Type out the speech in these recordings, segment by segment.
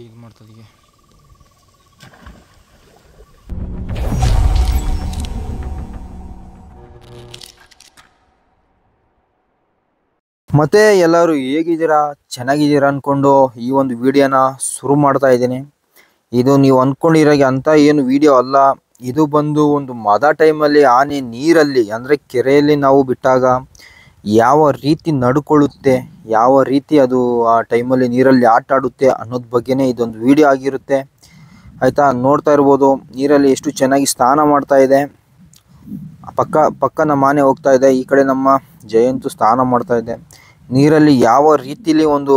ಇಲ್ಲಿ ಇದು ಮಾಡ್ತದೀಗ ಮತ್ತೆ ಎಲ್ಲರೂ ಹೇಗಿದ್ದೀರಾ ಚೆನ್ನಾಗಿದ್ದೀರಾ ಅಂದ್ಕೊಂಡು ಈ ಒಂದು ವಿಡಿಯೋನ ಶುರು ಮಾಡ್ತಾ ಇದ್ದೀನಿ ಇದು ನೀವು ಅಂದ್ಕೊಂಡಿರೋಗೆ ಅಂತ ಏನು ವಿಡಿಯೋ ಅಲ್ಲ ಇದು ಬಂದು ಒಂದು ಮದ ಟೈಮಲ್ಲಿ ಆನೆ ನೀರಲ್ಲಿ ಅಂದರೆ ಕೆರೆಯಲ್ಲಿ ನಾವು ಬಿಟ್ಟಾಗ ಯಾವ ರೀತಿ ನಡ್ಕೊಳ್ಳುತ್ತೆ ಯಾವ ರೀತಿ ಅದು ಆ ಟೈಮಲ್ಲಿ ನೀರಲ್ಲಿ ಆಟ ಆಡುತ್ತೆ ಅನ್ನೋದ್ರ ಬಗ್ಗೆನೇ ಇದೊಂದು ವಿಡಿಯೋ ಆಗಿರುತ್ತೆ ಆಯಿತಾ ನೋಡ್ತಾ ಇರ್ಬೋದು ನೀರಲ್ಲಿ ಎಷ್ಟು ಚೆನ್ನಾಗಿ ಸ್ನಾನ ಮಾಡ್ತಾ ಇದೆ ಪಕ್ಕ ಪಕ್ಕ ನಮ್ಮ ಆನೆ ಹೋಗ್ತಾ ಇದೆ ಈ ಕಡೆ ನಮ್ಮ ಜಯಂತು ಸ್ನಾನ ಮಾಡ್ತಾ ಇದೆ ನೀರಲ್ಲಿ ಯಾವ ರೀತಿಲಿ ಒಂದು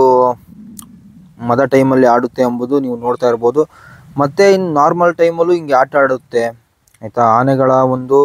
ಮದ ಟೈಮಲ್ಲಿ ಆಡುತ್ತೆ ಎಂಬುದು ನೀವು ನೋಡ್ತಾ ಇರ್ಬೋದು ಮತ್ತು ಇನ್ನು ನಾರ್ಮಲ್ ಟೈಮಲ್ಲೂ ಹಿಂಗೆ ಆಟ ಆಡುತ್ತೆ ಆಯಿತಾ ಆನೆಗಳ ಒಂದು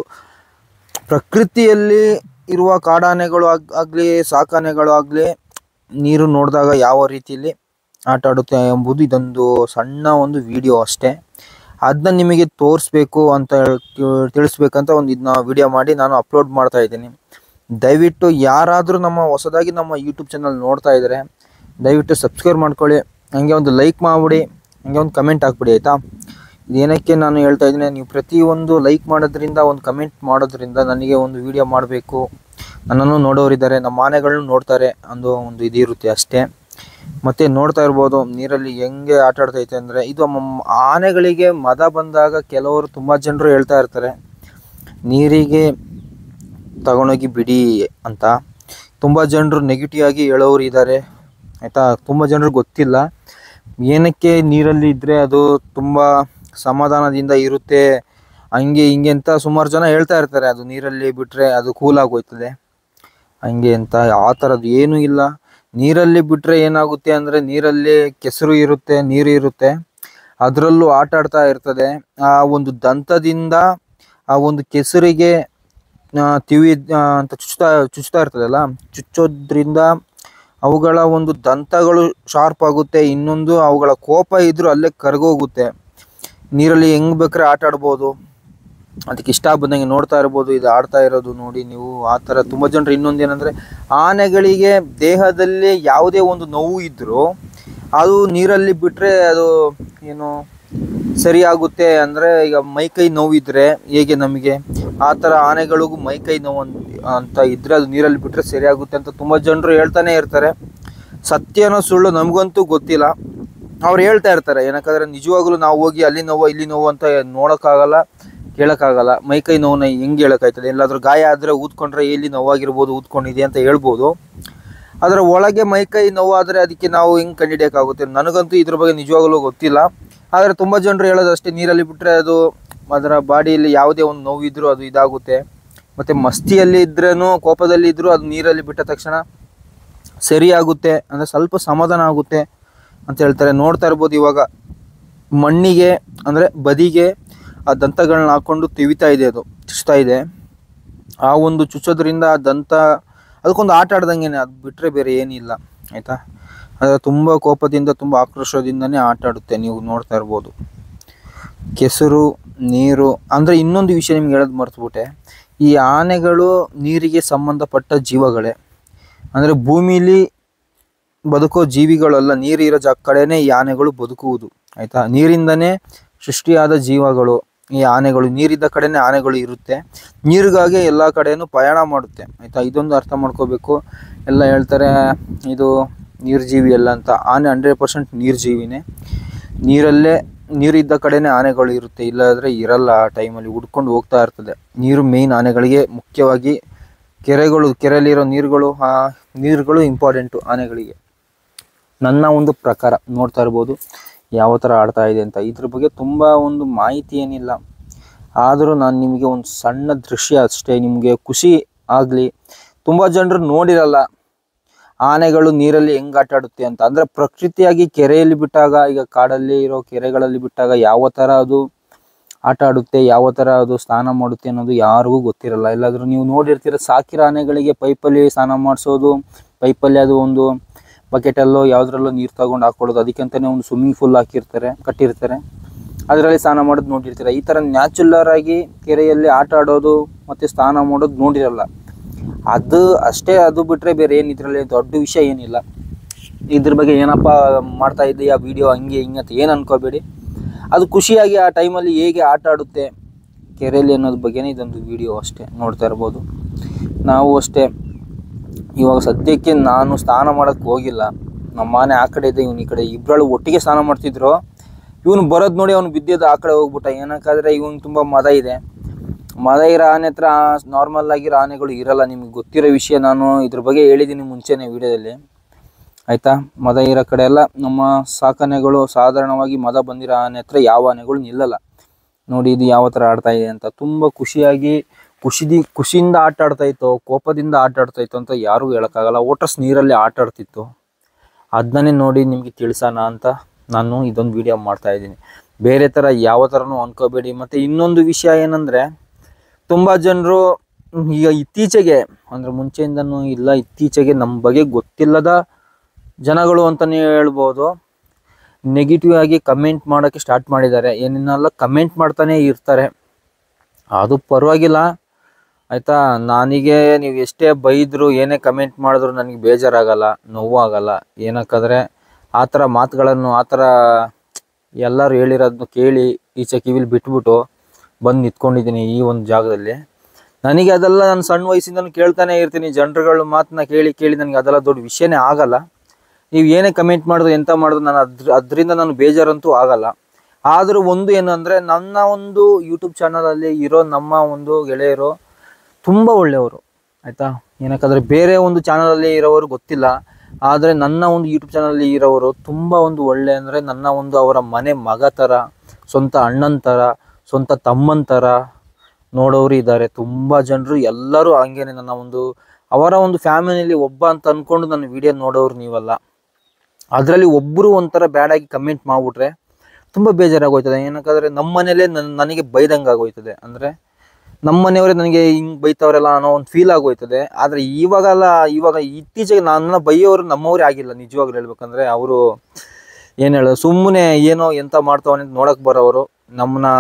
ಪ್ರಕೃತಿಯಲ್ಲಿ ಇರುವ ಕಾಡಾನೆಗಳು ಆಗ್ ಆಗಲಿ ಸಾಕಾನೆಗಳು ಆಗಲಿ ನೀರು ನೋಡಿದಾಗ ಯಾವ ರೀತಿಯಲ್ಲಿ ಆಟ ಆಡುತ್ತೆ ಎಂಬುದು ಇದೊಂದು ಸಣ್ಣ ಒಂದು ವಿಡಿಯೋ ಅಷ್ಟೇ ಅದನ್ನ ನಿಮಗೆ ತೋರಿಸ್ಬೇಕು ಅಂತ ಹೇಳ್- ತಿ- ತಿಳಿಸ್ಬೇಕಂತ ಒಂದು ಇದನ್ನ ವಿಡಿಯೋ ಮಾಡಿ ನಾನು ಅಪ್ಲೋಡ್ ಮಾಡ್ತಾ ಇದ್ದೀನಿ ದಯವಿಟ್ಟು ಯಾರಾದರೂ ನಮ್ಮ ಹೊಸದಾಗಿ ನಮ್ಮ ಯೂಟ್ಯೂಬ್ ಚಾನಲ್ ನೋಡ್ತಾ ಇದ್ದಾರೆ ದಯವಿಟ್ಟು ಸಬ್ಸ್ಕ್ರೈಬ್ ಮಾಡ್ಕೊಳ್ಳಿ ಹಂಗೆ ಒಂದು ಲೈಕ್ ಮಾಡಿಬಿಡಿ ಹಂಗೆ ಒಂದು ಕಮೆಂಟ್ ಹಾಕ್ಬಿಡಿ ಆಯಿತಾ ಏನಕ್ಕೆ ನಾನು ಹೇಳ್ತಾ ಇದ್ದೀನಿ ನೀವು ಪ್ರತಿಯೊಂದು ಲೈಕ್ ಮಾಡೋದ್ರಿಂದ ಒಂದು ಕಮೆಂಟ್ ಮಾಡೋದ್ರಿಂದ ನನಗೆ ಒಂದು ವಿಡಿಯೋ ಮಾಡಬೇಕು ನನ್ನನ್ನು ನೋಡೋರಿದ್ದಾರೆ ನಮ್ಮ ಆನೆಗಳನ್ನ ನೋಡ್ತಾರೆ ಅನ್ನೋ ಒಂದು ಇದಿರುತ್ತೆ ಅಷ್ಟೇ ಮತ್ತು ನೋಡ್ತಾ ಇರ್ಬೋದು ನೀರಲ್ಲಿ ಹೆಂಗೆ ಆಟ ಆಡ್ತೈತೆ ಅಂದರೆ ಇದು ಮ- ಆನೆಗಳಿಗೆ ಮದ ಬಂದಾಗ ಕೆಲವರು ತುಂಬ ಜನರು ಹೇಳ್ತಾ ಇರ್ತಾರೆ ನೀರಿಗೆ ತಗೊಂಡೋಗಿ ಬಿಡಿ ಅಂತ ತುಂಬ ಜನರು ನೆಗೆಟಿವ್ ಆಗಿ ಹೇಳೋರು ಇದ್ದಾರೆ ಆಯಿತಾ ತುಂಬ ಜನರು ಗೊತ್ತಿಲ್ಲ ಏನಕ್ಕೆ ನೀರಲ್ಲಿ ಇದ್ದರೆ ಅದು ತುಂಬ ಸಮಾಧಾನದಿಂದ ಇರುತ್ತೆ ಹಂಗೆ ಹಿಂಗೆ ಅಂತ ಸುಮಾರು ಜನ ಹೇಳ್ತಾ ಇರ್ತಾರೆ ಅದು ನೀರಲ್ಲಿ ಬಿಟ್ಟರೆ ಅದು ಕೂಲ್ ಆಗೋಯ್ತದೆ ಹಂಗೆ ಅಂತ ಆ ಥರದ್ದು ಏನೂ ಇಲ್ಲ ನೀರಲ್ಲಿ ಬಿಟ್ಟರೆ ಏನಾಗುತ್ತೆ ಅಂದರೆ ನೀರಲ್ಲಿ ಕೆಸರು ಇರುತ್ತೆ ನೀರು ಇರುತ್ತೆ ಅದರಲ್ಲೂ ಆಟ ಆಡ್ತಾ ಇರ್ತದೆ ಆ ಒಂದು ದಂತದಿಂದ ಆ ಒಂದು ಕೆಸರಿಗೆ ಆ, ತಿವಿ ಆ, ಅಂತ ಚುಚ್ತಾ ಚುಚ್ತಾ ಇರ್ತದಲ್ಲ ಚುಚ್ಚೋದ್ರಿಂದ ಅವುಗಳ ಒಂದು ದಂತಗಳು ಶಾರ್ಪ್ ಆಗುತ್ತೆ ಇನ್ನೊಂದು ಅವುಗಳ ಕೋಪ ಇದ್ರೂ ಅಲ್ಲೇ ಕರಗೋಗುತ್ತೆ ನೀರಲ್ಲಿ ಹೆಂಗ್ ಬೇಕಾದ್ರೆ ಆಟ ಆಡ್ಬೋದು ಅದಕ್ಕೆ ಇಷ್ಟ ಬಂದಂಗೆ ನೋಡ್ತಾ ಇರ್ಬೋದು ಇದು ಆಡ್ತಾ ಇರೋದು ನೋಡಿ ನೀವು ಆ ಥರ ತುಂಬ ಜನರು ಇನ್ನೊಂದು ಏನಂದರೆ ಆನೆಗಳಿಗೆ ದೇಹದಲ್ಲಿ ಯಾವುದೇ ಒಂದು ನೋವು ಇದ್ದರೂ ಅದು ನೀರಲ್ಲಿ ಬಿಟ್ಟರೆ ಅದು ಏನು ಸರಿ ಆಗುತ್ತೆ ಅಂದರೆ ಈಗ ಮೈಕೈ ನೋವಿದ್ರೆ ಹೇಗೆ ನಮಗೆ ಆ ಥರ ಆನೆಗಳಿಗೂ ಮೈಕೈ ನೋವು ಅನ್- ಅಂತ ಇದ್ದರೆ ಅದು ನೀರಲ್ಲಿ ಬಿಟ್ಟರೆ ಸರಿ ಆಗುತ್ತೆ ಅಂತ ತುಂಬ ಜನರು ಹೇಳ್ತಾನೆ ಇರ್ತಾರೆ ಸತ್ಯನೋ ಸುಳ್ಳು ನಮಗಂತೂ ಗೊತ್ತಿಲ್ಲ ಅವ್ರು ಹೇಳ್ತಾ ಇರ್ತಾರೆ ಏನಕ್ಕಂದ್ರೆ ನಿಜವಾಗ್ಲೂ ನಾವು ಹೋಗಿ ಅಲ್ಲಿ ನೋವು ಇಲ್ಲಿ ನೋವು ಅಂತ ನೋಡೋಕ್ಕಾಗಲ್ಲ ಕೇಳೋಕ್ಕಾಗಲ್ಲ ಮೈಕೈ ನೋವನ್ನ ಹೆಂಗೆ ಹೇಳೋಕ್ಕಾಯ್ತದೆ ಎಲ್ಲಾದ್ರೂ ಗಾಯ ಆದರೆ ಊದ್ಕೊಂಡ್ರೆ ಎಲ್ಲಿ ನೋವಾಗಿರ್ಬೋದು ಊದ್ಕೊಂಡಿದೆ ಅಂತ ಹೇಳ್ಬೋದು ಅದರ ಒಳಗೆ ಮೈಕೈ ನೋವಾದರೆ ಅದಕ್ಕೆ ನಾವು ಹೆಂಗೆ ಕಂಡುಹಿಡಿಯೋಕ್ಕಾಗುತ್ತೆ ನನಗಂತೂ ಇದ್ರ ಬಗ್ಗೆ ನಿಜವಾಗ್ಲೂ ಗೊತ್ತಿಲ್ಲ ಆದರೆ ತುಂಬ ಜನರು ಹೇಳೋದು ಅಷ್ಟೇ ನೀರಲ್ಲಿ ಬಿಟ್ಟರೆ ಅದು ಅದರ ಬಾಡಿಯಲ್ಲಿ ಯಾವುದೇ ಒಂದು ನೋವಿದ್ರೂ ಅದು ಇದಾಗುತ್ತೆ ಮತ್ತು ಮಸ್ತಿಯಲ್ಲಿ ಇದ್ರೂ ಕೋಪದಲ್ಲಿ ಇದ್ದರೂ ಅದು ನೀರಲ್ಲಿ ಬಿಟ್ಟ ತಕ್ಷಣ ಸರಿ ಆಗುತ್ತೆ ಅಂದರೆ ಸ್ವಲ್ಪ ಸಮಾಧಾನ ಆಗುತ್ತೆ ಅಂತ ಹೇಳ್ತಾರೆ ನೋಡ್ತಾ ಇರ್ಬೋದು ಇವಾಗ ಮಣ್ಣಿಗೆ ಅಂದರೆ ಬದಿಗೆ ಆ ದಂತಗಳನ್ನ ಹಾಕ್ಕೊಂಡು ತಿವಿತಾ ಇದೆ ಅದು ಚುಚ್ತಾ ಇದೆ ಆ ಒಂದು ಚುಚ್ಚೋದ್ರಿಂದ ಆ ದಂತ ಅದಕ್ಕೊಂದು ಆಟ ಆಡ್ದಂಗೆ ಅದು ಬಿಟ್ಟರೆ ಬೇರೆ ಏನಿಲ್ಲ ಆಯಿತಾ ಅದು ತುಂಬ ಕೋಪದಿಂದ ತುಂಬ ಆಕ್ರೋಶದಿಂದನೇ ಆಟ ಆಡುತ್ತೆ ನೀವು ನೋಡ್ತಾ ಇರ್ಬೋದು ಕೆಸರು ನೀರು ಅಂದರೆ ಇನ್ನೊಂದು ವಿಷಯ ನಿಮ್ಗೆ ಹೇಳೋದು ಮರ್ತುಬಿಟ್ಟೆ ಈ ಆನೆಗಳು ನೀರಿಗೆ ಸಂಬಂಧಪಟ್ಟ ಜೀವಗಳೇ ಅಂದರೆ ಭೂಮಿಲಿ ಬದುಕೋ ಜೀವಿಗಳಲ್ಲ ನೀರು ಇರೋ ಜಾಗ ಕಡೆನೇ ಈ ಆನೆಗಳು ಬದುಕುವುದು ಆಯಿತಾ ನೀರಿಂದನೇ ಸೃಷ್ಟಿಯಾದ ಜೀವಗಳು ಈ ಆನೆಗಳು ನೀರಿದ್ದ ಕಡೆನೇ ಆನೆಗಳು ಇರುತ್ತೆ ನೀರಿಗಾಗಿ ಎಲ್ಲ ಕಡೆನೂ ಪ್ರಯಾಣ ಮಾಡುತ್ತೆ ಆಯಿತಾ ಇದೊಂದು ಅರ್ಥ ಮಾಡ್ಕೋಬೇಕು ಎಲ್ಲ ಹೇಳ್ತಾರೆ ಇದು ನೀರ್ಜೀವಿ ಅಲ್ಲ ಅಂತ ಆನೆ ಹಂಡ್ರೆಡ್ ಪರ್ಸೆಂಟ್ ನೀರ್ಜೀವಿನೇ ನೀರಲ್ಲೇ ನೀರಿದ್ದ ಕಡೆನೇ ಆನೆಗಳು ಇರುತ್ತೆ ಇಲ್ಲಾಂದರೆ ಇರಲ್ಲ ಆ ಟೈಮಲ್ಲಿ ಹುಡ್ಕೊಂಡು ಹೋಗ್ತಾ ಇರ್ತದೆ ನೀರು ಮೇಯ್ನ್ ಆನೆಗಳಿಗೆ ಮುಖ್ಯವಾಗಿ ಕೆರೆಗಳು ಕೆರೆಯಲ್ಲಿರೋ ನೀರುಗಳು ಆ ನೀರುಗಳು ಇಂಪಾರ್ಟೆಂಟು ಆನೆಗಳಿಗೆ ನನ್ನ ಒಂದು ಪ್ರಕಾರ ನೋಡ್ತಾ ಇರ್ಬೋದು ಯಾವ ಥರ ಆಡ್ತಾ ಇದೆ ಅಂತ ಇದ್ರ ಬಗ್ಗೆ ತುಂಬ ಒಂದು ಮಾಹಿತಿ ಏನಿಲ್ಲ ಆದರೂ ನಾನು ನಿಮಗೆ ಒಂದು ಸಣ್ಣ ದೃಶ್ಯ ಅಷ್ಟೇ ನಿಮಗೆ ಖುಷಿ ಆಗಲಿ ತುಂಬ ಜನರು ನೋಡಿರಲ್ಲ ಆನೆಗಳು ನೀರಲ್ಲಿ ಹೆಂಗ್ ಆಟ ಆಡುತ್ತೆ ಅಂತ ಅಂದರೆ ಪ್ರಕೃತಿಯಾಗಿ ಕೆರೆಯಲ್ಲಿ ಬಿಟ್ಟಾಗ ಈಗ ಕಾಡಲ್ಲಿ ಇರೋ ಕೆರೆಗಳಲ್ಲಿ ಬಿಟ್ಟಾಗ ಯಾವ ಥರ ಅದು ಆಟ ಆಡುತ್ತೆ ಯಾವ ಥರ ಅದು ಸ್ನಾನ ಮಾಡುತ್ತೆ ಅನ್ನೋದು ಯಾರಿಗೂ ಗೊತ್ತಿರಲ್ಲ ಎಲ್ಲಾದರೂ ನೀವು ನೋಡಿರ್ತೀರ ಸಾಕಿರೋ ಆನೆಗಳಿಗೆ ಪೈಪಲ್ಲಿ ಸ್ನಾನ ಮಾಡಿಸೋದು ಪೈಪಲ್ಲಿ ಅದು ಒಂದು ಬಕೆಟಲ್ಲೋ ಯಾವುದ್ರಲ್ಲೋ ನೀರು ತಗೊಂಡು ಹಾಕೊಳ್ಳೋದು ಅದಕ್ಕಂತಲೇ ಒಂದು ಸ್ವಿಮ್ಮಿಂಗ್ ಪೂಲ್ ಹಾಕಿರ್ತಾರೆ ಕಟ್ಟಿರ್ತಾರೆ ಅದರಲ್ಲಿ ಸ್ನಾನ ಮಾಡೋದು ನೋಡಿರ್ತೀರ ಈ ಥರ ನ್ಯಾಚುಲರ್ ಆಗಿ ಕೆರೆಯಲ್ಲಿ ಆಟ ಆಡೋದು ಮತ್ತು ಸ್ನಾನ ಮಾಡೋದು ನೋಡಿರಲ್ಲ ಅದು ಅಷ್ಟೇ ಅದು ಬಿಟ್ಟರೆ ಬೇರೆ ಏನು ಇದರಲ್ಲಿ ದೊಡ್ಡ ವಿಷಯ ಏನಿಲ್ಲ ಇದ್ರ ಬಗ್ಗೆ ಏನಪ್ಪ ಮಾಡ್ತಾ ಇದ್ದೀಯಾ ವಿಡಿಯೋ ಹಂಗೆ ಹಿಂಗೆ ಅಂತ ಏನು ಅನ್ಕೋಬೇಡಿ ಅದು ಖುಷಿಯಾಗಿ ಆ ಟೈಮಲ್ಲಿ ಹೇಗೆ ಆಟ ಆಡುತ್ತೆ ಕೆರೆಯಲ್ಲಿ ಅನ್ನೋದ್ರ ಬಗ್ಗೆನೇ ಇದೊಂದು ವಿಡಿಯೋ ಅಷ್ಟೇ ನೋಡ್ತಾ ಇರ್ಬೋದು ನಾವು ಅಷ್ಟೇ ಇವಾಗ ಸದ್ಯಕ್ಕೆ ನಾನು ಸ್ನಾನ ಮಾಡೋಕ್ಕೆ ಹೋಗಿಲ್ಲ ನಮ್ಮ ಮನೆ ಆ ಕಡೆ ಇದೆ ಇವನು ಈ ಕಡೆ ಇಬ್ಬರಳು ಒಟ್ಟಿಗೆ ಸ್ನಾನ ಮಾಡ್ತಿದ್ರು ಇವನು ಬರೋದು ನೋಡಿ ಅವ್ನು ಬಿದ್ದಿದ್ದು ಆ ಕಡೆ ಹೋಗ್ಬಿಟ್ಟ ಏನಕ್ಕಾದ್ರೆ ಇವನು ತುಂಬ ಮದ ಇದೆ ಮದ ಇರೋ ಆನೆ ಹತ್ರ ನಾರ್ಮಲ್ ಆಗಿರೋ ಆನೆಗಳು ಇರಲ್ಲ ನಿಮ್ಗೆ ಗೊತ್ತಿರೋ ವಿಷಯ ನಾನು ಇದ್ರ ಬಗ್ಗೆ ಹೇಳಿದ್ದೀನಿ ಮುಂಚೆನೇ ವಿಡಿಯೋದಲ್ಲಿ ಆಯಿತಾ ಮದ ಇರೋ ಕಡೆ ಎಲ್ಲ ನಮ್ಮ ಸಾಕಣೆಗಳು ಸಾಧಾರಣವಾಗಿ ಮದ ಬಂದಿರೋ ಆನೆ ಹತ್ರ ಯಾವ ಆನೆಗಳು ನಿಲ್ಲಲ್ಲ ನೋಡಿ ಇದು ಯಾವ ಥರ ಆಡ್ತಾ ಇದೆ ಅಂತ ತುಂಬ ಖುಷಿಯಾಗಿ ಖುಷಿದಿ ಖುಷಿಯಿಂದ ಆಟ ಆಡ್ತಾ ಇತ್ತು ಕೋಪದಿಂದ ಆಟ ಆಡ್ತಾ ಇತ್ತು ಅಂತ ಯಾರೂ ಹೇಳೋಕ್ಕಾಗಲ್ಲ ಓಟರ್ಸ್ ನೀರಲ್ಲಿ ಆಟ ಆಡ್ತಿತ್ತು ಅದನ್ನೇ ನೋಡಿ ನಿಮಗೆ ತಿಳಿಸೋಣ ಅಂತ ನಾನು ಇದೊಂದು ವಿಡಿಯೋ ಮಾಡ್ತಾ ಇದ್ದೀನಿ ಬೇರೆ ಥರ ಯಾವ ಥರನೂ ಅನ್ಕೋಬೇಡಿ ಮತ್ತು ಇನ್ನೊಂದು ವಿಷಯ ಏನಂದರೆ ತುಂಬ ಜನರು ಈಗ ಇತ್ತೀಚೆಗೆ ಅಂದರೆ ಮುಂಚೆಯಿಂದನೂ ಇಲ್ಲ ಇತ್ತೀಚೆಗೆ ನಮ್ಮ ಬಗ್ಗೆ ಗೊತ್ತಿಲ್ಲದ ಜನಗಳು ಅಂತಲೇ ಹೇಳ್ಬೋದು ನೆಗೆಟಿವ್ ಆಗಿ ಕಮೆಂಟ್ ಮಾಡೋಕ್ಕೆ ಸ್ಟಾರ್ಟ್ ಮಾಡಿದ್ದಾರೆ ಏನೇನೆಲ್ಲ ಕಮೆಂಟ್ ಮಾಡ್ತಾನೆ ಇರ್ತಾರೆ ಅದು ಪರವಾಗಿಲ್ಲ ಆಯಿತಾ ನನಗೆ ನೀವು ಎಷ್ಟೇ ಬೈದ್ರು ಏನೇ ಕಮೆಂಟ್ ಮಾಡಿದ್ರು ನನಗೆ ಬೇಜಾರಾಗಲ್ಲ ನೋವು ಆಗಲ್ಲ ಏನಕ್ಕಾದ್ರೆ ಆ ಥರ ಮಾತುಗಳನ್ನು ಆ ಥರ ಎಲ್ಲರೂ ಹೇಳಿರೋದನ್ನು ಕೇಳಿ ಈಚೆ ಕಿವಿಲಿ ಬಿಟ್ಬಿಟ್ಟು ಬಂದು ನಿಂತ್ಕೊಂಡಿದ್ದೀನಿ ಈ ಒಂದು ಜಾಗದಲ್ಲಿ ನನಗೆ ಅದೆಲ್ಲ ನಾನು ಸಣ್ಣ ವಯಸ್ಸಿಂದನೂ ಕೇಳ್ತಾನೆ ಇರ್ತೀನಿ ಜನರುಗಳ ಮಾತನ್ನ ಕೇಳಿ ಕೇಳಿ ನನಗೆ ಅದೆಲ್ಲ ದೊಡ್ಡ ವಿಷಯನೇ ಆಗಲ್ಲ ನೀವು ಏನೇ ಕಮೆಂಟ್ ಮಾಡಿದ್ರು ಎಂತ ಮಾಡಿದ್ರು ನಾನು ಅದ್ರ ಅದರಿಂದ ನಾನು ಬೇಜಾರಂತೂ ಆಗಲ್ಲ ಆದರೂ ಒಂದು ಏನು ಅಂದರೆ ನನ್ನ ಒಂದು ಯೂಟ್ಯೂಬ್ ಚಾನಲಲ್ಲಿ ಇರೋ ನಮ್ಮ ಒಂದು ಗೆಳೆಯರು ತುಂಬ ಒಳ್ಳೆಯವರು ಆಯಿತಾ ಏನಕ್ಕಾದ್ರೆ ಬೇರೆ ಒಂದು ಚಾನಲಲ್ಲಿ ಇರೋರು ಗೊತ್ತಿಲ್ಲ ಆದರೆ ನನ್ನ ಒಂದು ಯೂಟ್ಯೂಬ್ ಚಾನಲಲ್ಲಿ ಇರೋರು ತುಂಬ ಒಂದು ಒಳ್ಳೆ ಅಂದರೆ ನನ್ನ ಒಂದು ಅವರ ಮನೆ ಮಗ ಥರ ಸ್ವಂತ ಅಣ್ಣನ ಥರ ಸ್ವಂತ ತಮ್ಮನ ಥರ ನೋಡೋರು ಇದ್ದಾರೆ ತುಂಬ ಜನರು ಎಲ್ಲರೂ ಹಂಗೇನೆ ನನ್ನ ಒಂದು ಅವರ ಒಂದು ಫ್ಯಾಮಿಲಿಯಲ್ಲಿ ಒಬ್ಬ ಅಂತ ಅಂದ್ಕೊಂಡು ನನ್ನ ವಿಡಿಯೋ ನೋಡೋರು ನೀವಲ್ಲ ಅದರಲ್ಲಿ ಒಬ್ಬರು ಒಂಥರ ಬ್ಯಾಡಾಗಿ ಕಮೆಂಟ್ ಮಾಡಿಬಿಟ್ರೆ ತುಂಬ ಬೇಜಾರಾಗೋಯ್ತದೆ ಏನಕ್ಕಾದ್ರೆ ನಮ್ಮ ಮನೇಲೇ ನನ್ನ ನನಗೆ ಬೈದಂಗೆ ಆಗೋಯ್ತದೆ ಅಂದರೆ ನಮ್ಮ ಮನೆಯವರೇ ನನಗೆ ಹಿಂಗೆ ಬೈತವ್ರಲ್ಲ ಅನ್ನೋ ಒಂದು ಫೀಲ್ ಆಗೋಯ್ತದೆ ಆದರೆ ಇವಾಗಲ್ಲ ಇವಾಗ ಇತ್ತೀಚೆಗೆ ನನ್ನ ಬೈಯೋರು ನಮ್ಮವರೇ ಆಗಿಲ್ಲ ನಿಜವಾಗ್ಲೂ ಹೇಳ್ಬೇಕಂದ್ರೆ ಅವರು ಏನು ಹೇಳೋದು ಸುಮ್ಮನೆ ಏನೋ ಎಂತ ಮಾಡ್ತಾವನೆ ಅಂತ ನೋಡಕ್ಕೆ ಬರೋರು ನಮ್ಮನ್ನ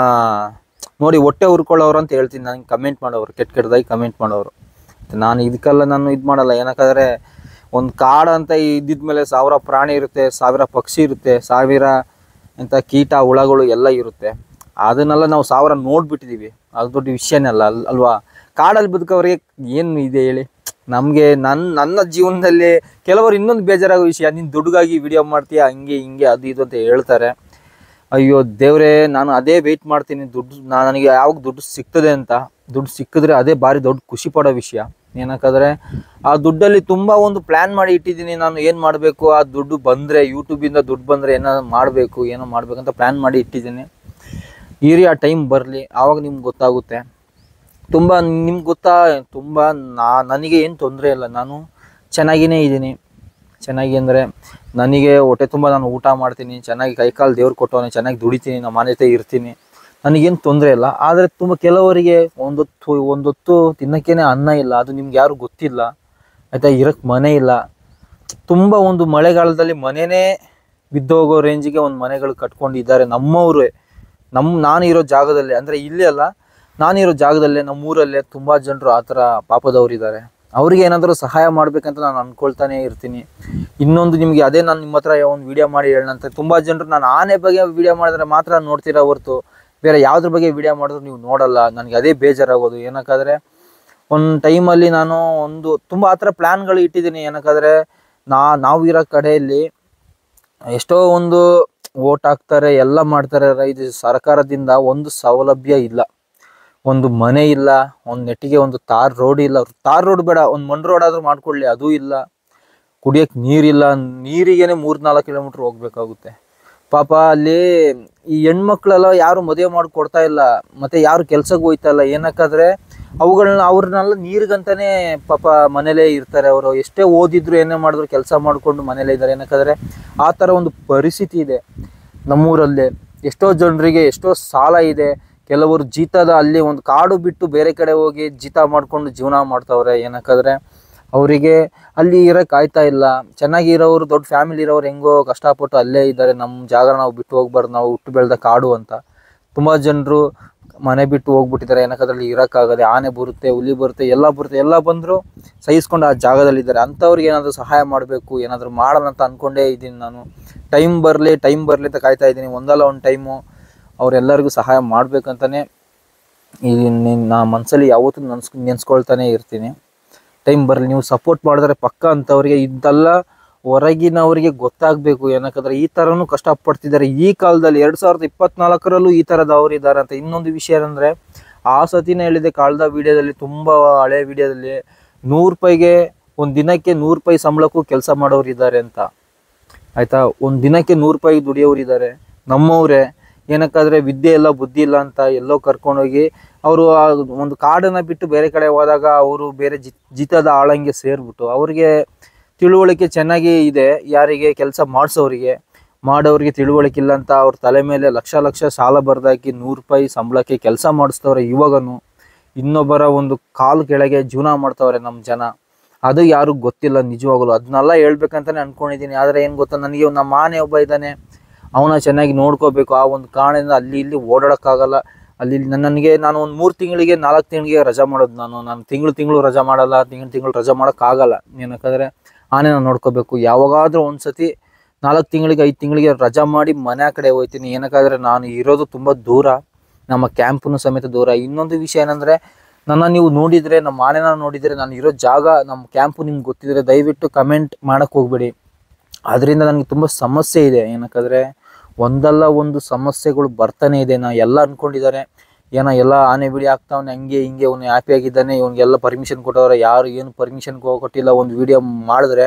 ನೋಡಿ ಹೊಟ್ಟೆ ಹುರ್ಕೊಳ್ಳೋರು ಅಂತ ಹೇಳ್ತೀನಿ ನನಗೆ ಕಮೆಂಟ್ ಮಾಡೋರು ಕೆಟ್ಟ ಕೆಟ್ಟದಾಗಿ ಕಮೆಂಟ್ ಮಾಡೋರು ನಾನು ಇದಕ್ಕೆಲ್ಲ ನಾನು ಇದು ಮಾಡಲ್ಲ ಏನಕ್ಕಾದ್ರೆ ಒಂದು ಕಾಡು ಅಂತ ಇದ್ದಿದ್ಮೇಲೆ ಸಾವಿರ ಪ್ರಾಣಿ ಇರುತ್ತೆ ಸಾವಿರ ಪಕ್ಷಿ ಇರುತ್ತೆ ಸಾವಿರ ಎಂಥ ಕೀಟ ಹುಳಗಳು ಎಲ್ಲ ಇರುತ್ತೆ ಅದನ್ನೆಲ್ಲ ನಾವು ಸಾವಿರ ನೋಡ್ಬಿಟ್ಟಿದ್ದೀವಿ ಅದು ದೊಡ್ಡ ವಿಷಯನೇ ಅಲ್ಲ ಅಲ್ ಅಲ್ವಾ ಕಾಡಲ್ಲಿ ಬದುಕೋರಿಗೆ ಏನು ಇದೆ ಹೇಳಿ ನಮಗೆ ನನ್ನ ನನ್ನ ಜೀವನದಲ್ಲಿ ಕೆಲವರು ಇನ್ನೊಂದು ಬೇಜಾರಾಗೋ ವಿಷಯ ನೀನು ದುಡ್ಡುಗಾಗಿ ವಿಡಿಯೋ ಮಾಡ್ತೀಯಾ ಹಂಗೆ ಹಿಂಗೆ ಅದು ಇದು ಅಂತ ಹೇಳ್ತಾರೆ ಅಯ್ಯೋ ದೇವ್ರೇ ನಾನು ಅದೇ ವೆಯ್ಟ್ ಮಾಡ್ತೀನಿ ದುಡ್ಡು ನಾ- ನನಗೆ ಯಾವಾಗ ದುಡ್ಡು ಸಿಗ್ತದೆ ಅಂತ ದುಡ್ಡು ಸಿಕ್ಕಿದ್ರೆ ಅದೇ ಭಾರಿ ದೊಡ್ಡ ಖುಷಿ ಪಡೋ ವಿಷಯ ಏನಕ್ಕಾದ್ರೆ ಆ ದುಡ್ಡಲ್ಲಿ ತುಂಬ ಒಂದು ಪ್ಲ್ಯಾನ್ ಮಾಡಿ ಇಟ್ಟಿದ್ದೀನಿ ನಾನು ಏನು ಮಾಡಬೇಕು ಆ ದುಡ್ಡು ಬಂದರೆ ಯೂಟ್ಯೂಬಿಂದ ದುಡ್ಡು ಬಂದರೆ ಏನೋ ಮಾಡಬೇಕು ಏನೋ ಮಾಡಬೇಕಂತ ಪ್ಲ್ಯಾನ್ ಮಾಡಿ ಇಟ್ಟಿದ್ದೀನಿ ಇರಿ ಆ ಟೈಮ್ ಬರಲಿ ಆವಾಗ ನಿಮ್ಗೆ ಗೊತ್ತಾಗುತ್ತೆ ತುಂಬ ನಿಮ್ಗೆ ಗೊತ್ತಾ ತುಂಬ ನಾ ನನಗೆ ಏನು ತೊಂದರೆ ಇಲ್ಲ ನಾನು ಚೆನ್ನಾಗಿಯೇ ಇದ್ದೀನಿ ಚೆನ್ನಾಗಿ ಅಂದರೆ ನನಗೆ ಹೊಟ್ಟೆ ತುಂಬ ನಾನು ಊಟ ಮಾಡ್ತೀನಿ ಚೆನ್ನಾಗಿ ಕೈಕಾಲು ದೇವ್ರು ಕೊಟ್ಟವನೆ ಚೆನ್ನಾಗಿ ದುಡಿತೀನಿ ನಮ್ಮ ಮನೆ ಜೊತೆ ಇರ್ತೀನಿ ನನಗೇನು ತೊಂದರೆ ಇಲ್ಲ ಆದರೆ ತುಂಬ ಕೆಲವರಿಗೆ ಒಂದೊತ್ತು ಒಂದೊತ್ತು ತಿನ್ನಕ್ಕೇನೆ ಅನ್ನ ಇಲ್ಲ ಅದು ನಿಮ್ಗೆ ಯಾರು ಗೊತ್ತಿಲ್ಲ ಆಯಿತಾ ಇರಕ್ಕೆ ಮನೆ ಇಲ್ಲ ತುಂಬ ಒಂದು ಮಳೆಗಾಲದಲ್ಲಿ ಮನೆನೇ ಬಿದ್ದೋಗೋ ರೇಂಜಿಗೆ ಒಂದು ಮನೆಗಳು ಕಟ್ಕೊಂಡಿದ್ದಾರೆ ನಮ್ಮವರೇ ನಮ್ಮ ನಾನಿರೋ ಜಾಗದಲ್ಲಿ ಅಂದರೆ ಇಲ್ಲಿ ಅಲ್ಲ ನಾನಿರೋ ಜಾಗದಲ್ಲೇ ನಮ್ಮೂರಲ್ಲೇ ತುಂಬ ಜನರು ಆ ಥರ ಪಾಪದವರಿದ್ದಾರೆ ಅವ್ರಿಗೆ ಏನಾದರೂ ಸಹಾಯ ಮಾಡಬೇಕಂತ ನಾನು ಅಂದ್ಕೊಳ್ತಾನೆ ಇರ್ತೀನಿ ಇನ್ನೊಂದು ನಿಮಗೆ ಅದೇ ನಾನು ನಿಮ್ಮ ಹತ್ರ ಒಂದು ವಿಡಿಯೋ ಮಾಡಿ ಹೇಳಂತ ತುಂಬ ಜನರು ನಾನು ಆನೆ ಬಗ್ಗೆ ವಿಡಿಯೋ ಮಾಡಿದ್ರೆ ಮಾತ್ರ ನೋಡ್ತೀರಾ ಹೊರ್ತು ಬೇರೆ ಯಾವುದ್ರ ಬಗ್ಗೆ ವಿಡಿಯೋ ಮಾಡಿದ್ರು ನೀವು ನೋಡಲ್ಲ ನನಗೆ ಅದೇ ಬೇಜಾರಾಗೋದು ಏನಕ್ಕಾದ್ರೆ ಒಂದು ಟೈಮಲ್ಲಿ ನಾನು ಒಂದು ತುಂಬ ಆ ಥರ ಪ್ಲ್ಯಾನ್ಗಳು ಇಟ್ಟಿದ್ದೀನಿ ಏನಕ್ಕಾದ್ರೆ ನಾ ನಾವು ಇರೋ ಕಡೆಯಲ್ಲಿ ಎಷ್ಟೋ ಒಂದು ಓಟ್ ಹಾಕ್ತಾರೆ ಎಲ್ಲ ಮಾಡ್ತಾರೆ ಇದು ಸರ್ಕಾರದಿಂದ ಒಂದು ಸೌಲಭ್ಯ ಇಲ್ಲ ಒಂದು ಮನೆ ಇಲ್ಲ ಒಂದು ನೆಟ್ಟಿಗೆ ಒಂದು ತಾರ್ ರೋಡ್ ಇಲ್ಲ ತಾರ್ ರೋಡ್ ಬೇಡ ಒಂದು ಮಣ್ಣು ರೋಡ್ ಆದ್ರೂ ಮಾಡ್ಕೊಳ್ಳಿ ಅದೂ ಇಲ್ಲ ಕುಡಿಯೋಕ್ಕೆ ನೀರಿಲ್ಲ ನೀರಿಗೇನೆ ಮೂರು ನಾಲ್ಕು ಕಿಲೋಮೀಟ್ರ್ ಹೋಗ್ಬೇಕಾಗುತ್ತೆ ಪಾಪ ಅಲ್ಲಿ ಈ ಹೆಣ್ಮಕ್ಳೆಲ್ಲ ಯಾರು ಮದುವೆ ಮಾಡಿ ಕೊಡ್ತಾ ಇಲ್ಲ ಮತ್ತೆ ಯಾರು ಕೆಲ್ಸಕ್ಕೆ ಹೋಯ್ತಾ ಇಲ್ಲ ಏನಕ್ಕಾದ್ರೆ ಅವುಗಳನ್ನ ಅವ್ರನ್ನೆಲ್ಲ ನೀರಿಗಂತಾನೆ ಪಾಪ ಮನೇಲೇ ಇರ್ತಾರೆ ಅವರು ಎಷ್ಟೇ ಓದಿದ್ರು ಏನೇ ಮಾಡಿದ್ರು ಕೆಲಸ ಮಾಡಿಕೊಂಡು ಮನೇಲೇ ಇದ್ದಾರೆ ಏನಕ್ಕಾದ್ರೆ ಆ ಥರ ಒಂದು ಪರಿಸ್ಥಿತಿ ಇದೆ ನಮ್ಮೂರಲ್ಲಿ ಎಷ್ಟೋ ಜನರಿಗೆ ಎಷ್ಟೋ ಸಾಲ ಇದೆ ಕೆಲವರು ಜೀತದ ಅಲ್ಲಿ ಒಂದು ಕಾಡು ಬಿಟ್ಟು ಬೇರೆ ಕಡೆ ಹೋಗಿ ಜೀತ ಮಾಡಿಕೊಂಡು ಜೀವನ ಮಾಡ್ತಾವ್ರೆ ಏನಕ್ಕಾದ್ರೆ ಅವರಿಗೆ ಅಲ್ಲಿ ಇರೋಕೆ ಆಯ್ತಾ ಇಲ್ಲ ಚೆನ್ನಾಗಿ ಇರೋರು ದೊಡ್ಡ ಫ್ಯಾಮಿಲಿ ಇರೋರು ಹೆಂಗೋ ಕಷ್ಟಪಟ್ಟು ಅಲ್ಲೇ ಇದ್ದಾರೆ ನಮ್ಮ ಜಾಗ ನಾವು ಬಿಟ್ಟು ಹೋಗ್ಬಾರ್ದು ನಾವು ಹುಟ್ಟು ಬೆಳೆದ ಕಾಡು ಅಂತ ತುಂಬ ಜನರು ಮನೆ ಬಿಟ್ಟು ಹೋಗ್ಬಿಟ್ಟಿದ್ದಾರೆ ಏನಕ್ಕೆ ಅದರಲ್ಲಿ ಇರೋಕ್ಕಾಗದೆ ಆನೆ ಬರುತ್ತೆ ಹುಲಿ ಬರುತ್ತೆ ಎಲ್ಲ ಬರುತ್ತೆ ಎಲ್ಲ ಬಂದರೂ ಸಹಿಸ್ಕೊಂಡು ಆ ಜಾಗದಲ್ಲಿದ್ದಾರೆ ಅಂಥವ್ರಿಗೆ ಏನಾದರೂ ಸಹಾಯ ಮಾಡಬೇಕು ಏನಾದರೂ ಮಾಡೋಣ ಅಂತ ಅಂದ್ಕೊಂಡೇ ಇದ್ದೀನಿ ನಾನು ಟೈಮ್ ಬರಲಿ ಟೈಮ್ ಬರಲಿ ಅಂತ ಕಾಯ್ತಾ ಇದ್ದೀನಿ ಒಂದಲ್ಲ ಒಂದು ಟೈಮು ಅವರೆಲ್ಲರಿಗೂ ಸಹಾಯ ಮಾಡಬೇಕಂತಲೇ ಈ ನಿ- ನಾ ಮನಸ್ಸಲ್ಲಿ ಯಾವತ್ತೂ ನೆನ್ಸ್ ನೆನೆಸ್ಕೊಳ್ತಾನೆ ಇರ್ತೀನಿ ಟೈಮ್ ಬರಲಿ ನೀವು ಸಪೋರ್ಟ್ ಮಾಡಿದ್ರೆ ಪಕ್ಕ ಅಂಥವ್ರಿಗೆ ಇದೆಲ್ಲ ಹೊರಗಿನವರಿಗೆ ಗೊತ್ತಾಗಬೇಕು ಏನಕ್ಕಂದ್ರೆ ಈ ಥರನೂ ಕಷ್ಟಪಡ್ತಿದ್ದಾರೆ ಈ ಕಾಲದಲ್ಲಿ ಎರಡು ಸಾವಿರದ ಇಪ್ಪತ್ನಾಲ್ಕರಲ್ಲೂ ಈ ಥರದವ್ರು ಇದ್ದಾರೆ ಅಂತ ಇನ್ನೊಂದು ವಿಷಯ ಏನಂದರೆ ಆ ಸತಿನೇ ಹೇಳಿದೆ ಕಾಲದ ವಿಡಿಯೋದಲ್ಲಿ ತುಂಬ ಹಳೆ ವಿಡಿಯೋದಲ್ಲಿ ನೂರು ರೂಪಾಯಿಗೆ ಒಂದು ದಿನಕ್ಕೆ ನೂರು ರೂಪಾಯಿ ಸಂಬಳಕ್ಕೂ ಕೆಲಸ ಮಾಡೋರು ಇದ್ದಾರೆ ಅಂತ ಆಯ್ತಾ ಒಂದು ದಿನಕ್ಕೆ ನೂರು ರೂಪಾಯಿ ದುಡಿಯೋರು ಇದ್ದಾರೆ ನಮ್ಮವರೇ ಏನಕ್ಕಾದ್ರೆ ವಿದ್ಯೆ ಇಲ್ಲ ಬುದ್ಧಿ ಇಲ್ಲ ಅಂತ ಎಲ್ಲೋ ಕರ್ಕೊಂಡೋಗಿ ಅವರು ಒಂದು ಕಾಡನ್ನು ಬಿಟ್ಟು ಬೇರೆ ಕಡೆ ಹೋದಾಗ ಅವರು ಬೇರೆ ಜಿ ಜಿತದ ಆಳಂಗೆ ಸೇರಿಬಿಟ್ಟು ಅವ್ರಿಗೆ ತಿಳುವಳಿಕೆ ಚೆನ್ನಾಗಿ ಇದೆ ಯಾರಿಗೆ ಕೆಲಸ ಮಾಡಿಸೋರಿಗೆ ಮಾಡೋರಿಗೆ ತಿಳುವಳಿಕೆ ಇಲ್ಲ ಅಂತ ಅವ್ರ ತಲೆ ಮೇಲೆ ಲಕ್ಷ ಲಕ್ಷ ಸಾಲ ಬರ್ದಾಕಿ ನೂರು ರೂಪಾಯಿ ಸಂಬಳಕ್ಕೆ ಕೆಲಸ ಮಾಡಿಸ್ತವ್ರೆ ಇವಾಗನು ಇನ್ನೊಬ್ಬರ ಒಂದು ಕಾಲು ಕೆಳಗೆ ಜೀವನ ಮಾಡ್ತವ್ರೆ ನಮ್ಮ ಜನ ಅದು ಯಾರು ಗೊತ್ತಿಲ್ಲ ನಿಜವಾಗಲು ಅದನ್ನೆಲ್ಲ ಹೇಳ್ಬೇಕಂತಾನೆ ಅನ್ಕೊಂಡಿದ್ದೀನಿ ಆದರೆ ಏನು ಗೊತ್ತಾ ನನಗೆ ನಮ್ಮ ಆನೆ ಒಬ್ಬ ಇದ್ದಾನೆ ಅವನ ಚೆನ್ನಾಗಿ ನೋಡ್ಕೋಬೇಕು ಆ ಒಂದು ಕಾರಣದಿಂದ ಅಲ್ಲಿ ಇಲ್ಲಿ ಓಡಾಡೋಕ್ಕಾಗಲ್ಲ ಅಲ್ಲಿ ಇಲ್ಲಿ ನನ್ನ- ನನಗೆ ನಾನು ಒಂದು ಮೂರು ತಿಂಗಳಿಗೆ ನಾಲ್ಕು ತಿಂಗಳಿಗೆ ರಜಾ ಮಾಡೋದು ನಾನು ನಾನು ತಿಂಗಳು ತಿಂಗಳು ರಜಾ ಮಾಡಲ್ಲ ತಿಂಗಳು ತಿಂಗಳು ರಜಾ ಮಾಡೋಕ್ಕಾಗಲ್ಲ ಏನಕ್ಕಂದರೆ ಆನೆನ ನೋಡ್ಕೋಬೇಕು ಯಾವಾಗಾದರೂ ಒಂದು ಸತಿ ನಾಲ್ಕು ತಿಂಗಳಿಗೆ ಐದು ತಿಂಗಳಿಗೆ ರಜಾ ಮಾಡಿ ಮನೆ ಕಡೆ ಹೋಗ್ತೀನಿ ಏನಕ್ಕಾದ್ರೆ ನಾನು ಇರೋದು ತುಂಬ ದೂರ ನಮ್ಮ ಕ್ಯಾಂಪನ್ನು ಸಮೇತ ದೂರ ಇನ್ನೊಂದು ವಿಷಯ ಏನಂದರೆ ನನ್ನ ನೀವು ನೋಡಿದರೆ ನಮ್ಮ ಆನೆನ ನೋಡಿದರೆ ನಾನು ಇರೋ ಜಾಗ ನಮ್ಮ ಕ್ಯಾಂಪು ನಿಮ್ಗೆ ಗೊತ್ತಿದ್ರೆ ದಯವಿಟ್ಟು ಕಮೆಂಟ್ ಮಾಡೋಕ್ಕೆ ಹೋಗ್ಬೇಡಿ ಅದರಿಂದ ನನಗೆ ತುಂಬ ಸಮಸ್ಯೆ ಇದೆ ಏನಕ್ಕಂದರೆ ಒಂದಲ್ಲ ಒಂದು ಸಮಸ್ಯೆಗಳು ಬರ್ತಾನೆ ಇದೆ ನಾ ಎಲ್ಲ ಅಂದ್ಕೊಂಡಿದ್ದಾರೆ ಏನೋ ಎಲ್ಲ ಆನೆ ಬಿಡಿ ಆಗ್ತಾವನೆ ಹಂಗೆ ಹಿಂಗೆ ಅವ್ನು ಹ್ಯಾಪಿ ಆಗಿದ್ದಾನೆ ಇವ್ನಿಗೆಲ್ಲ ಪರ್ಮಿಷನ್ ಕೊಟ್ಟವ್ರೆ ಯಾರು ಏನು ಪರ್ಮಿಷನ್ ಕೊಟ್ಟಿಲ್ಲ ಒಂದು ವಿಡಿಯೋ ಮಾಡಿದ್ರೆ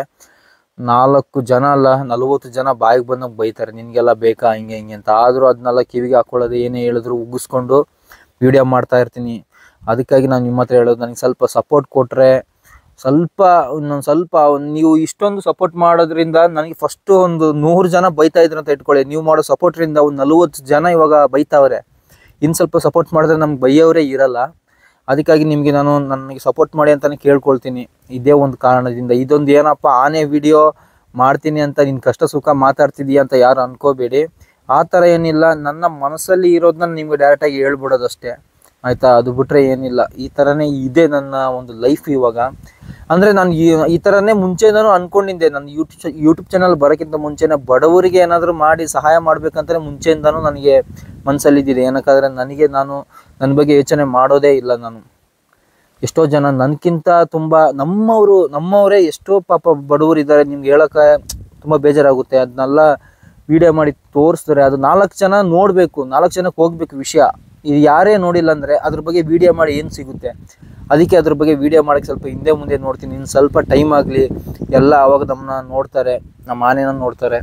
ನಾಲ್ಕು ಜನ ಅಲ್ಲ ನಲವತ್ತು ಜನ ಬಾಯಿಗೆ ಬಂದಾಗ ಬೈತಾರೆ ನಿನಗೆಲ್ಲ ಬೇಕಾ ಹಿಂಗೆ ಹಿಂಗೆ ಅಂತ ಆದರೂ ಅದನ್ನೆಲ್ಲ ಕಿವಿಗೆ ಹಾಕೊಳ್ಳೋದು ಏನೇ ಹೇಳಿದ್ರು ಉಗಿಸ್ಕೊಂಡು ವಿಡಿಯೋ ಮಾಡ್ತಾ ಇರ್ತೀನಿ ಅದಕ್ಕಾಗಿ ನಾನು ನಿಮ್ಮ ಹತ್ರ ಹೇಳೋದು ನನಗೆ ಸ್ವಲ್ಪ ಸಪೋರ್ಟ್ ಕೊಟ್ಟರೆ ಸ್ವಲ್ಪ ಇನ್ನೊಂದು ಸ್ವಲ್ಪ ಒಂದ್ ನೀವು ಇಷ್ಟೊಂದು ಸಪೋರ್ಟ್ ಮಾಡೋದ್ರಿಂದ ನನಗೆ ಫಸ್ಟು ಒಂದು ನೂರು ಜನ ಬೈತಾ ಇದ್ರು ಅಂತ ಇಟ್ಕೊಳ್ಳಿ ನೀವು ಮಾಡೋ ಸಪೋರ್ಟ್ರಿಂದ ಒಂದು ನಲವತ್ತು ಜನ ಇವಾಗ ಬೈತಾವ್ರೆ ಇನ್ನು ಸ್ವಲ್ಪ ಸಪೋರ್ಟ್ ಮಾಡಿದ್ರೆ ನಮ್ಗೆ ಬೈಯೋರೇ ಇರಲ್ಲ ಅದಕ್ಕಾಗಿ ನಿಮಗೆ ನಾನು ನನಗೆ ಸಪೋರ್ಟ್ ಮಾಡಿ ಅಂತಲೇ ಕೇಳ್ಕೊಳ್ತೀನಿ ಇದೇ ಒಂದು ಕಾರಣದಿಂದ ಇದೊಂದು ಏನಪ್ಪ ಆನೆ ವಿಡಿಯೋ ಮಾಡ್ತೀನಿ ಅಂತ ನಿನ್ನ ಕಷ್ಟ ಸುಖ ಮಾತಾಡ್ತಿದೀಯ ಅಂತ ಯಾರು ಅನ್ಕೋಬೇಡಿ ಆ ಥರ ಏನಿಲ್ಲ ನನ್ನ ಮನಸ್ಸಲ್ಲಿ ಇರೋದನ್ನ ನಿಮಗೆ ಡೈರೆಕ್ಟಾಗಿ ಹೇಳ್ಬಿಡೋದಷ್ಟೇ ಆಯಿತಾ ಅದು ಬಿಟ್ಟರೆ ಏನಿಲ್ಲ ಈ ಥರನೇ ಇದೆ ನನ್ನ ಒಂದು ಲೈಫ್ ಇವಾಗ ಅಂದರೆ ನಾನು ಈ ಈ ಥರನೇ ಮುಂಚೆನೂ ಅಂದ್ಕೊಂಡಿದ್ದೆ ನನ್ನ ಯೂಟ್ಯೂಬ್ ಯೂಟ್ಯೂಬ್ ಚಾನಲ್ ಬರೋಕ್ಕಿಂತ ಮುಂಚೆನೇ ಬಡವರಿಗೆ ಏನಾದರೂ ಮಾಡಿ ಸಹಾಯ ಮಾಡಬೇಕಂತಲೇ ಮುಂಚೆಯಿಂದನೂ ನನಗೆ ಮನಸ್ಸಲ್ಲಿದ್ದಿದೆ ಏನಕ್ಕಾದ್ರೆ ನನಗೆ ನಾನು ನನ್ನ ಬಗ್ಗೆ ಯೋಚನೆ ಮಾಡೋದೇ ಇಲ್ಲ ನಾನು ಎಷ್ಟೋ ಜನ ನನಗಿಂತ ತುಂಬ ನಮ್ಮವರು ನಮ್ಮವರೇ ಎಷ್ಟೋ ಪಾಪ ಬಡವರು ಇದ್ದಾರೆ ನಿಮ್ಗೆ ಹೇಳೋಕೆ ತುಂಬ ಬೇಜಾರಾಗುತ್ತೆ ಅದನ್ನೆಲ್ಲ ವಿಡಿಯೋ ಮಾಡಿ ತೋರಿಸಿದ್ರೆ ಅದು ನಾಲ್ಕು ಜನ ನೋಡಬೇಕು ನಾಲ್ಕು ಜನಕ್ಕೆ ಹೋಗ್ಬೇಕು ವಿಷಯ ಇದು ಯಾರೇ ನೋಡಿಲ್ಲ ಅಂದರೆ ಅದ್ರ ಬಗ್ಗೆ ವಿಡಿಯೋ ಮಾಡಿ ಏನು ಸಿಗುತ್ತೆ ಅದಕ್ಕೆ ಅದ್ರ ಬಗ್ಗೆ ವಿಡಿಯೋ ಮಾಡೋಕ್ಕೆ ಸ್ವಲ್ಪ ಹಿಂದೆ ಮುಂದೆ ನೋಡ್ತೀನಿ ಇನ್ನು ಸ್ವಲ್ಪ ಟೈಮ್ ಆಗಲಿ ಎಲ್ಲ ಅವಾಗ ನಮ್ಮನ್ನ ನೋಡ್ತಾರೆ ನಮ್ಮ ಆನೆನ ನೋಡ್ತಾರೆ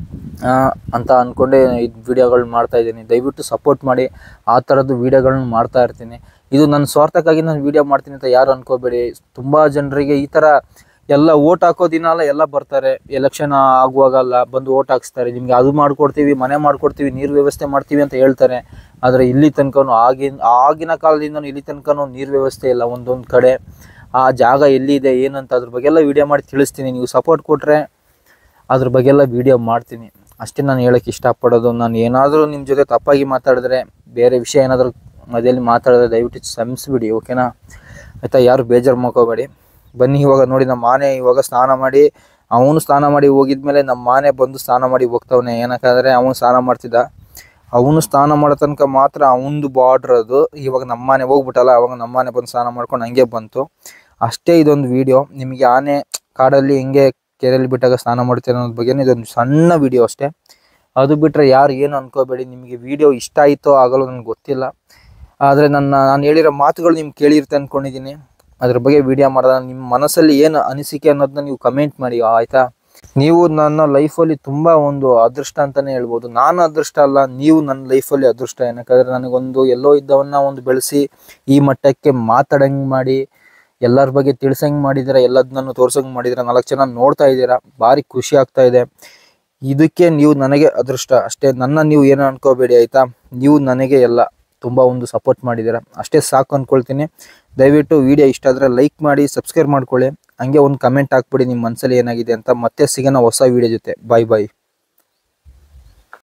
ಆ, ಅಂತ ಅಂದ್ಕೊಂಡೇ ಇದು ವಿಡಿಯೋಗಳನ್ನ ಮಾಡ್ತಾ ಇದ್ದೀನಿ ದಯವಿಟ್ಟು ಸಪೋರ್ಟ್ ಮಾಡಿ ಆ ಥರದ್ದು ವಿಡಿಯೋಗಳನ್ನ ಮಾಡ್ತಾ ಇರ್ತೀನಿ ಇದು ನನ್ನ ಸ್ವಾರ್ಥಕ್ಕಾಗಿ ನಾನು ವಿಡಿಯೋ ಮಾಡ್ತೀನಿ ಅಂತ ಯಾರು ಅನ್ಕೋಬೇಡಿ ತುಂಬ ಜನರಿಗೆ ಈ ಥರ ಎಲ್ಲ ಓಟ್ ಹಾಕೋ ದಿನ ಅಲ್ಲ ಎಲ್ಲ ಬರ್ತಾರೆ ಎಲೆಕ್ಷನ್ ಆಗುವಾಗಲ್ಲ ಬಂದು ಓಟ್ ಹಾಕ್ಸ್ತಾರೆ ನಿಮ್ಗೆ ಅದು ಮಾಡ್ಕೊಡ್ತೀವಿ ಮನೆ ಮಾಡ್ಕೊಡ್ತೀವಿ ನೀರು ವ್ಯವಸ್ಥೆ ಮಾಡ್ತೀವಿ ಅಂತ ಹೇಳ್ತಾರೆ ಆದರೆ ಇಲ್ಲಿ ತನಕನೂ ಆಗಿನ ಆಗಿನ ಕಾಲದಿಂದ ಇಲ್ಲಿ ತನಕನೂ ನೀರು ವ್ಯವಸ್ಥೆ ಇಲ್ಲ ಒಂದೊಂದು ಕಡೆ ಆ ಜಾಗ ಎಲ್ಲಿದೆ ಏನಂತ ಅದ್ರ ಬಗ್ಗೆ ಎಲ್ಲ ವಿಡಿಯೋ ಮಾಡಿ ತಿಳಿಸ್ತೀನಿ ನೀವು ಸಪೋರ್ಟ್ ಕೊಟ್ಟರೆ ಅದ್ರ ಬಗ್ಗೆ ಎಲ್ಲ ವಿಡಿಯೋ ಮಾಡ್ತೀನಿ ಅಷ್ಟೇ ನಾನು ಹೇಳೋಕ್ಕೆ ಇಷ್ಟಪಡೋದು ನಾನು ಏನಾದರೂ ನಿಮ್ಮ ಜೊತೆ ತಪ್ಪಾಗಿ ಮಾತಾಡಿದ್ರೆ ಬೇರೆ ವಿಷಯ ಏನಾದರೂ ಮಧ್ಯದಲ್ಲಿ ಮಾತಾಡಿದ್ರೆ ದಯವಿಟ್ಟು ಕ್ಷಮಿಸ್ಬಿಡಿ ಓಕೆನಾ ಆಯಿತಾ ಯಾರು ಬೇಜಾರು ಮಾಡ್ಕೋಬೇಡಿ ಬನ್ನಿ ಇವಾಗ ನೋಡಿ ನಮ್ಮ ಆನೆ ಇವಾಗ ಸ್ನಾನ ಮಾಡಿ ಅವನು ಸ್ನಾನ ಮಾಡಿ ಹೋಗಿದ್ಮೇಲೆ ನಮ್ಮ ಆನೆ ಬಂದು ಸ್ನಾನ ಮಾಡಿ ಹೋಗ್ತಾವನೆ ಏನಕ್ಕಾದ್ರೆ ಅವನು ಸ್ನಾನ ಮಾಡ್ತಿದ್ದ ಅವನು ಸ್ನಾನ ಮಾಡೋ ತನಕ ಮಾತ್ರ ಅವನದು ಬಾರ್ಡ್ರ್ ಅದು ಇವಾಗ ನಮ್ಮನೆ ಹೋಗ್ಬಿಟ್ಟಲ್ಲ ಅವಾಗ ನಮ್ಮನೆ ಬಂದು ಸ್ನಾನ ಮಾಡ್ಕೊಂಡು ಹಂಗೆ ಬಂತು ಅಷ್ಟೇ ಇದೊಂದು ವಿಡಿಯೋ ನಿಮಗೆ ಆನೆ ಕಾಡಲ್ಲಿ ಹೆಂಗೆ ಕೆರೆಯಲ್ಲಿ ಬಿಟ್ಟಾಗ ಸ್ನಾನ ಮಾಡ್ತೀರ ಅನ್ನೋದ್ರ ಬಗ್ಗೆ ಇದೊಂದು ಸಣ್ಣ ವಿಡಿಯೋ ಅಷ್ಟೇ ಅದು ಬಿಟ್ಟರೆ ಯಾರು ಏನು ಅನ್ಕೋಬೇಡಿ ನಿಮಗೆ ವಿಡಿಯೋ ಇಷ್ಟ ಆಯಿತೋ ಆಗಲ್ಲ ನನಗೆ ಗೊತ್ತಿಲ್ಲ ಆದರೆ ನನ್ನ ನಾನು ಹೇಳಿರೋ ಮಾತುಗಳು ನಿಮ್ಗೆ ಕೇಳಿರುತ್ತೆ ಅಂದ್ಕೊಂಡಿದ್ದೀನಿ ಅದ್ರ ಬಗ್ಗೆ ವಿಡಿಯೋ ಮಾಡಿದಾಗ ನಿಮ್ಮ ಮನಸ್ಸಲ್ಲಿ ಏನು ಅನಿಸಿಕೆ ಅನ್ನೋದನ್ನ ನೀವು ಕಮೆಂಟ್ ಮಾಡಿ ಆಯಿತಾ ನೀವು ನನ್ನ ಲೈಫಲ್ಲಿ ತುಂಬ ಒಂದು ಅದೃಷ್ಟ ಅಂತಲೇ ಹೇಳ್ಬೋದು ನಾನು ಅದೃಷ್ಟ ಅಲ್ಲ ನೀವು ನನ್ನ ಲೈಫಲ್ಲಿ ಅದೃಷ್ಟ ಏನಕ್ಕಾದ್ರೆ ನನಗೊಂದು ಎಲ್ಲೋ ಇದ್ದವನ್ನ ಒಂದು ಬೆಳೆಸಿ ಈ ಮಟ್ಟಕ್ಕೆ ಮಾತಾಡಂಗೆ ಮಾಡಿ ಎಲ್ಲರ ಬಗ್ಗೆ ತಿಳ್ಸಂಗೆ ಮಾಡಿದ್ದೀರಾ ಎಲ್ಲದನ್ನೂ ತೋರ್ಸಂಗೆ ಮಾಡಿದ್ದೀರಾ ನಾಲ್ಕು ಜನ ನೋಡ್ತಾ ಇದ್ದೀರಾ ಭಾರಿ ಖುಷಿ ಆಗ್ತಾ ಇದೆ ಇದಕ್ಕೆ ನೀವು ನನಗೆ ಅದೃಷ್ಟ ಅಷ್ಟೇ ನನ್ನ ನೀವು ಏನು ಅನ್ಕೋಬೇಡಿ ಆಯಿತಾ ನೀವು ನನಗೆ ಎಲ್ಲ ತುಂಬ ಒಂದು ಸಪೋರ್ಟ್ ಮಾಡಿದ್ದೀರಾ ಅಷ್ಟೇ ಸಾಕು ಅಂದ್ಕೊಳ್ತೀನಿ ದಯವಿಟ್ಟು ವಿಡಿಯೋ ಇಷ್ಟ ಆದರೆ ಲೈಕ್ ಮಾಡಿ ಸಬ್ಸ್ಕ್ರೈಬ್ ಮಾಡ್ಕೊಳ್ಳಿ ಹಂಗೆ ಒಂದು ಕಮೆಂಟ್ ಹಾಕ್ಬಿಡಿ ನಿಮ್ಮ ಮನಸ್ಸಲ್ಲಿ ಏನಾಗಿದೆ ಅಂತ ಮತ್ತೆ ಸಿಗೋಣ ಹೊಸ ವಿಡಿಯೋ ಜೊತೆ ಬಾಯ್ ಬಾಯ್